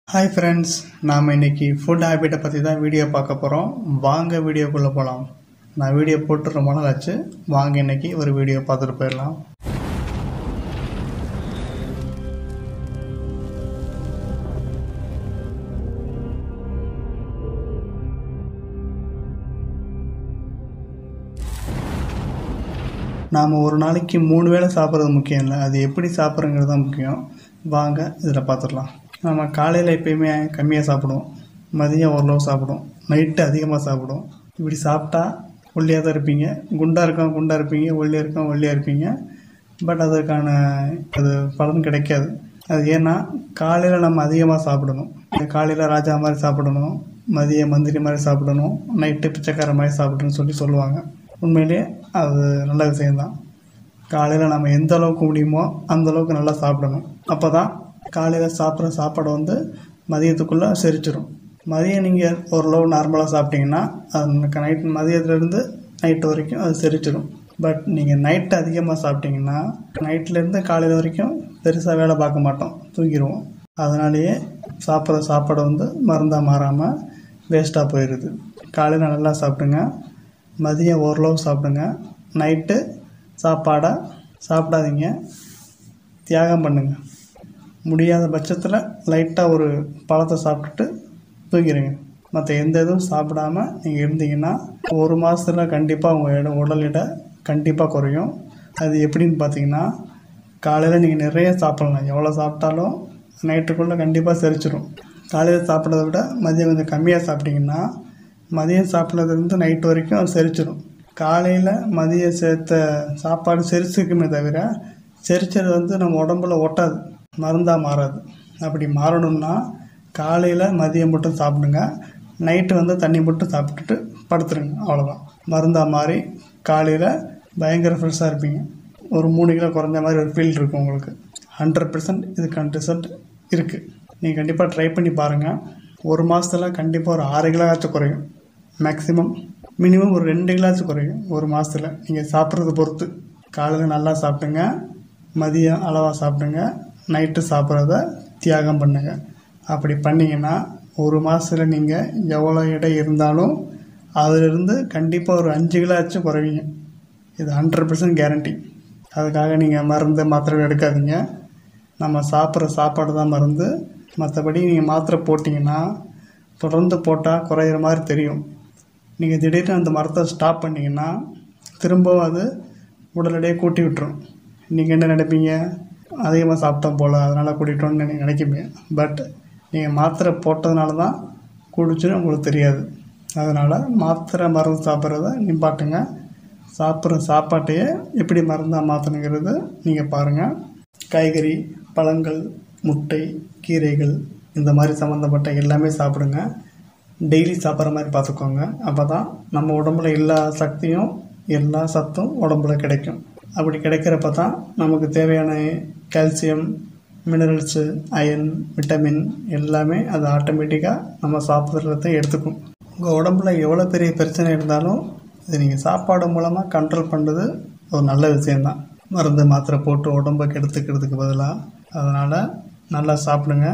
hi friends நாம் இன்னைக்கு food ஹேபிட்டை பற்றி தான் வீடியோ பார்க்க போகிறோம் வாங்க வீடியோக்குள்ளே போகலாம் நான் வீடியோ போட்டு ரொம்ப நாள் ஆச்சு வாங்க இன்னைக்கு ஒரு வீடியோ பார்த்துட்டு போயிடலாம் நாம் ஒரு நாளைக்கு மூணு வேளை சாப்பிட்றது முக்கியம் இல்லை அது எப்படி சாப்பிட்றங்கிறது தான் முக்கியம் வாங்க இதில் பார்த்துடலாம் நம்ம காலையில் எப்பயுமே கம்மியாக சாப்பிடுவோம் மதியம் ஓரளவு சாப்பிடுவோம் நைட்டு அதிகமாக சாப்பிடுவோம் இப்படி சாப்பிட்டா ஒல்லியாக தான் இருப்பீங்க குண்டாக இருக்கோம் குண்டாக இருப்பீங்க ஒல்லியாக இருக்கோம் ஒல்லியாக இருப்பீங்க பட் அதற்கான அது பலன் கிடைக்காது அது ஏன்னா காலையில் நம்ம அதிகமாக சாப்பிடணும் காலையில் ராஜா மாதிரி சாப்பிடணும் மதிய மந்திரி மாதிரி சாப்பிடணும் நைட்டு பிச்சைக்கார மாதிரி சாப்பிடணும்னு சொல்லி சொல்லுவாங்க உண்மையிலே அது நல்ல விஷயம்தான் காலையில் நம்ம எந்த அளவுக்கு முடியுமோ அந்த அளவுக்கு நல்லா சாப்பிடணும் அப்போ தான் காலையில் சாப்பிட்ற சாப்பாடு வந்து மதியத்துக்குள்ளே செரிச்சிடும் மதியம் நீங்கள் ஓரளவு நார்மலாக சாப்பிட்டீங்கன்னா அது நைட் மதியத்துலேருந்து நைட்டு வரைக்கும் அது செரிச்சிடும் பட் நீங்கள் நைட்டு அதிகமாக சாப்பிட்டீங்கன்னா நைட்லேருந்து காலையில் வரைக்கும் பெருசாக வேலை பார்க்க மாட்டோம் தூங்கிடுவோம் அதனாலேயே சாப்பிட்ற சாப்பாடு வந்து மருந்தாக மாறாமல் வேஸ்ட்டாக போயிடுது காலையில் நல்லா சாப்பிடுங்க மதியம் ஓரளவு சாப்பிடுங்க நைட்டு சாப்பாடை சாப்பிடாதீங்க தியாகம் பண்ணுங்க முடியாத பட்சத்தில் லைட்டாக ஒரு பழத்தை சாப்பிட்டுட்டு தூங்கிடுங்க மற்ற எந்த இதுவும் சாப்பிடாம நீங்கள் இருந்தீங்கன்னா ஒரு மாதத்தில் கண்டிப்பாக உங்கள் எடை உடல் எடை கண்டிப்பாக குறையும் அது எப்படின்னு பார்த்தீங்கன்னா காலையில் நீங்கள் நிறைய சாப்பிட்லாம் எவ்வளோ சாப்பிட்டாலும் நைட்டுக்குள்ளே கண்டிப்பாக செரிச்சிடும் காலையில் சாப்பிட்றத விட மதியம் கொஞ்சம் கம்மியாக சாப்பிட்டீங்கன்னா மதியம் சாப்பிட்றதுலேருந்து நைட்டு வரைக்கும் அது செரிச்சிடும் காலையில் மதியம் சேர்த்த சாப்பாடு செரிச்சுக்குமே தவிர செரிச்சது வந்து நம்ம உடம்புல ஒட்டாது மருந்தாக மாறாது அப்படி மாறணும்னா காலையில் மதியம் மட்டும் சாப்பிடுங்க நைட்டு வந்து தண்ணி மட்டும் சாப்பிட்டுட்டு படுத்துருங்க அவ்வளோதான் மருந்தாக மாறி காலையில் பயங்கர ஃப்ரெஷ்ஷாக இருப்பீங்க ஒரு மூணு கிலோ குறைஞ்ச மாதிரி ஒரு ஃபீல் இருக்கும் உங்களுக்கு ஹண்ட்ரட் பர்சன்ட் இதுக்கான ரிசல்ட் இருக்குது நீங்கள் கண்டிப்பாக ட்ரை பண்ணி பாருங்கள் ஒரு மாதத்தில் கண்டிப்பாக ஒரு ஆறு கிலோ ஆச்சும் குறையும் மேக்ஸிமம் மினிமம் ஒரு ரெண்டு கிலாச்சும் குறையும் ஒரு மாதத்தில் நீங்கள் சாப்பிட்றத பொறுத்து காலையில் நல்லா சாப்பிடுங்க மதியம் அளவாக சாப்பிடுங்க நைட்டு சாப்பிட்றத தியாகம் பண்ணுங்க அப்படி பண்ணிங்கன்னா ஒரு மாதத்தில் நீங்கள் எவ்வளோ எடை இருந்தாலும் அதிலிருந்து கண்டிப்பாக ஒரு அஞ்சு கிலோச்சும் குறைவீங்க இது ஹண்ட்ரட் பர்சன்ட் கேரண்டி அதுக்காக நீங்கள் மருந்து மாத்திரை எடுக்காதீங்க நம்ம சாப்பிட்ற சாப்பாடு தான் மருந்து மற்றபடி நீங்கள் மாத்திரை போட்டிங்கன்னா தொடர்ந்து போட்டால் குறையிற மாதிரி தெரியும் நீங்கள் திடீர்னு அந்த மரத்தை ஸ்டாப் பண்ணிங்கன்னா திரும்பவும் அது உடல் எடையை கூட்டி விட்டுரும் நீங்கள் என்ன நினைப்பீங்க அதிகமாக சாப்பிட்டோம் போல் அதனால் கூட்டிட்டோன்னு நீங்கள் நினைப்பீங்க பட் நீங்கள் மாத்திரை போட்டதுனால தான் கூடிச்சுன்னு உங்களுக்கு தெரியாது அதனால் மாத்திரை மருந்து சாப்பிட்றத நிப்பாட்டுங்க சாப்பிட்ற சாப்பாட்டையே எப்படி மருந்தாக மாற்றணுங்கிறது நீங்கள் பாருங்கள் காய்கறி பழங்கள் முட்டை கீரைகள் இந்த மாதிரி சம்மந்தப்பட்ட எல்லாமே சாப்பிடுங்க டெய்லி சாப்பிட்ற மாதிரி பார்த்துக்கோங்க அப்போ தான் நம்ம உடம்புல எல்லா சக்தியும் எல்லா சத்தும் உடம்புல கிடைக்கும் அப்படி கிடைக்கிறப்ப தான் நமக்கு தேவையான கால்சியம் மினரல்ஸு அயன் விட்டமின் எல்லாமே அது ஆட்டோமேட்டிக்காக நம்ம சாப்பிட்றத எடுத்துக்கும் உங்கள் உடம்புல எவ்வளோ பெரிய பிரச்சனை இருந்தாலும் இதை நீங்கள் சாப்பாடு மூலமாக கண்ட்ரோல் பண்ணுறது ஒரு நல்ல விஷயந்தான் மருந்து மாத்திரை போட்டு உடம்பை கெடுத்துக்கிறதுக்கு பதிலாக அதனால் நல்லா சாப்பிடுங்க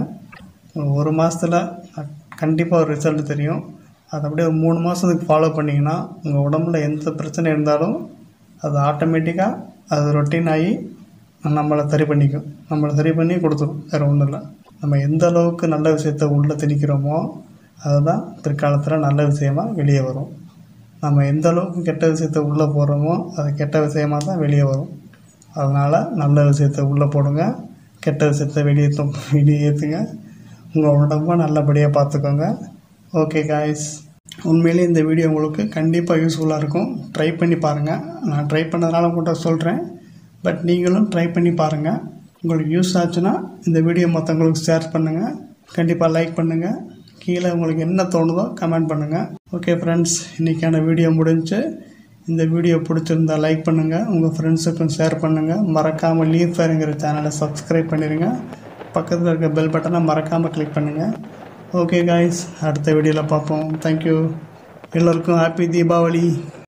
ஒரு மாதத்தில் கண்டிப்பாக ஒரு ரிசல்ட் தெரியும் அதை அப்படியே ஒரு மூணு மாதத்துக்கு ஃபாலோ பண்ணிங்கன்னா உங்கள் உடம்புல எந்த பிரச்சனை இருந்தாலும் அது ஆட்டோமேட்டிக்காக அது ரொட்டீன் ஆகி நம்மளை சரி பண்ணிக்கும் நம்மளை சரி பண்ணி கொடுத்துரும் வேறு ஒன்றும் இல்லை நம்ம எந்த அளவுக்கு நல்ல விஷயத்த உள்ளே திணிக்கிறோமோ அதுதான் பிற்காலத்தில் நல்ல விஷயமா வெளியே வரும் நம்ம எந்த அளவுக்கு கெட்ட விஷயத்த உள்ளே போடுறோமோ அது கெட்ட விஷயமா தான் வெளியே வரும் அதனால் நல்ல விஷயத்த உள்ளே போடுங்க கெட்ட விஷயத்த வெளியேற்றும் வெளியேற்றுங்க உங்கள் உடம்ப நல்லபடியாக பார்த்துக்கோங்க ஓகே காய்ஸ் உண்மையிலே இந்த வீடியோ உங்களுக்கு கண்டிப்பாக யூஸ்ஃபுல்லாக இருக்கும் ட்ரை பண்ணி பாருங்கள் நான் ட்ரை பண்ணதுனால உங்கள்கிட்ட சொல்கிறேன் பட் நீங்களும் ட்ரை பண்ணி பாருங்கள் உங்களுக்கு யூஸ் ஆச்சுன்னா இந்த வீடியோ மற்றவங்களுக்கு ஷேர் பண்ணுங்கள் கண்டிப்பாக லைக் பண்ணுங்கள் கீழே உங்களுக்கு என்ன தோணுதோ கமெண்ட் பண்ணுங்கள் ஓகே ஃப்ரெண்ட்ஸ் இன்றைக்கான வீடியோ முடிஞ்சு இந்த வீடியோ பிடிச்சிருந்தா லைக் பண்ணுங்கள் உங்கள் ஃப்ரெண்ட்ஸுக்கும் ஷேர் பண்ணுங்கள் மறக்காமல் லீவ் ஃபேருங்கிற சேனலை சப்ஸ்கிரைப் பண்ணிடுங்க பக்கத்தில் இருக்க பெல் பட்டனை மறக்காமல் கிளிக் பண்ணுங்கள் ஓகே காய்ஸ் அடுத்த வீடியோவில் பார்ப்போம் தேங்க்யூ எல்லோருக்கும் ஹாப்பி தீபாவளி